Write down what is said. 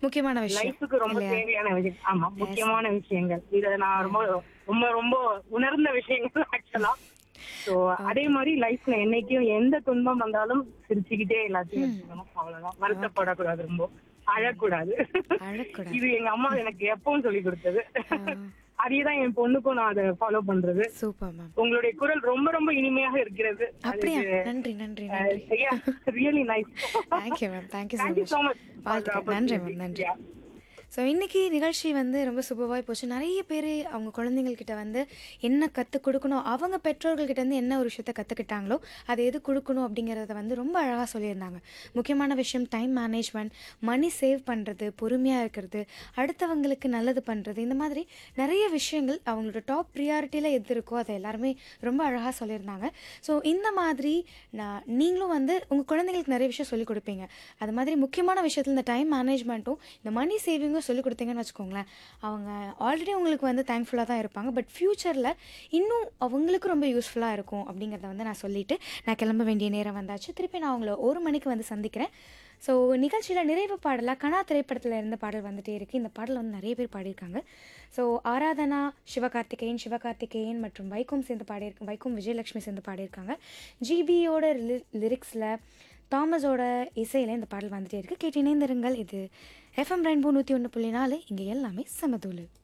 முக்கியமான விஷயம் லைஃபுக்கு ரொம்ப இல்லையா தேவையான விஷயம் ஆமா முக்கியமான விஷயங்கள் இத நான் ரொம்ப ரொம்ப ரொம்ப உணர்ந்த விஷயங்கள் ஆக்சுவலா சோ அதே மாதிரி லைஃப்ல என்னைக்கும் எந்த துன்பம் வந்தாலும் சிரிச்சுக்கிட்டே எல்லாத்தையும் எடுத்துக்கணும் அவ்வளவுதான் வருத்தப்படக்கூடாது ரொம்ப அழக்கூடாது அழக்கூடாது இது எங்க அம்மா எனக்கு எப்பவும் சொல்லி கொடுத்தது ஆ. அதேதான் என் பொண்ணுக்கும் நான் அதை ஃபாலோ பண்றது சூப்பர் மேம் உங்களுடைய குரல் ரொம்ப ரொம்ப இனிமையாக இருக்கிறது அப்படியா நன்றி நன்றி நன்றி really nice thank you ma'am thank you so thank you much so much வாழ்த்துக்கள் நன்றி மேம் நன்றி ஸோ இன்னைக்கு நிகழ்ச்சி வந்து ரொம்ப சூப்பராக போச்சு நிறைய பேர் அவங்க குழந்தைங்கள்கிட்ட வந்து என்ன கற்றுக் கொடுக்கணும் அவங்க பெற்றோர்கள்கிட்ட இருந்து என்ன ஒரு விஷயத்த கற்றுக்கிட்டாங்களோ அதை எது கொடுக்கணும் அப்படிங்கிறத வந்து ரொம்ப அழகாக சொல்லியிருந்தாங்க முக்கியமான விஷயம் டைம் மேனேஜ்மெண்ட் மணி சேவ் பண்ணுறது பொறுமையாக இருக்கிறது அடுத்தவங்களுக்கு நல்லது பண்ணுறது இந்த மாதிரி நிறைய விஷயங்கள் அவங்களோட டாப் ப்ரியாரிட்டியில் எது இருக்கோ அதை எல்லாருமே ரொம்ப அழகாக சொல்லியிருந்தாங்க ஸோ இந்த மாதிரி நான் நீங்களும் வந்து உங்கள் குழந்தைங்களுக்கு நிறைய விஷயம் சொல்லிக் கொடுப்பீங்க அது மாதிரி முக்கியமான விஷயத்தில் இந்த டைம் மேனேஜ்மெண்ட்டும் இந்த மணி சேவிங்கும் சொல்லிக் கொடுத்தீங்கன்னு வச்சுக்கோங்களேன் அவங்க ஆல்ரெடி உங்களுக்கு வந்து தேங்க்ஃபுல்லாக தான் இருப்பாங்க பட் ஃப்யூச்சரில் இன்னும் அவங்களுக்கு ரொம்ப யூஸ்ஃபுல்லாக இருக்கும் அப்படிங்கிறத வந்து நான் சொல்லிவிட்டு நான் கிளம்ப வேண்டிய நேரம் வந்தாச்சு திருப்பி நான் உங்களை ஒரு மணிக்கு வந்து சந்திக்கிறேன் ஸோ நிகழ்ச்சியில் நிறைவு பாடலாக கனா திரைப்படத்தில் இருந்த பாடல் வந்துட்டே இருக்குது இந்த பாடல் வந்து நிறைய பேர் பாடியிருக்காங்க ஸோ ஆராதனா சிவகார்த்திகேயன் சிவகார்த்திகேயன் மற்றும் வைக்கும் சேர்ந்து பாடியிருக்க வைக்கும் விஜயலட்சுமி சேர்ந்து பாடியிருக்காங்க ஜிபியோட லிரிக்ஸில் தாமஸோட இசையில் இந்த பாடல் வந்துட்டே இருக்குது கேட்டு இணைந்திருங்கள் இது எஃப்எம் ரெயின்போ நூற்றி ஒன்று புள்ளி நாலு இங்கே எல்லாமே சமதூளு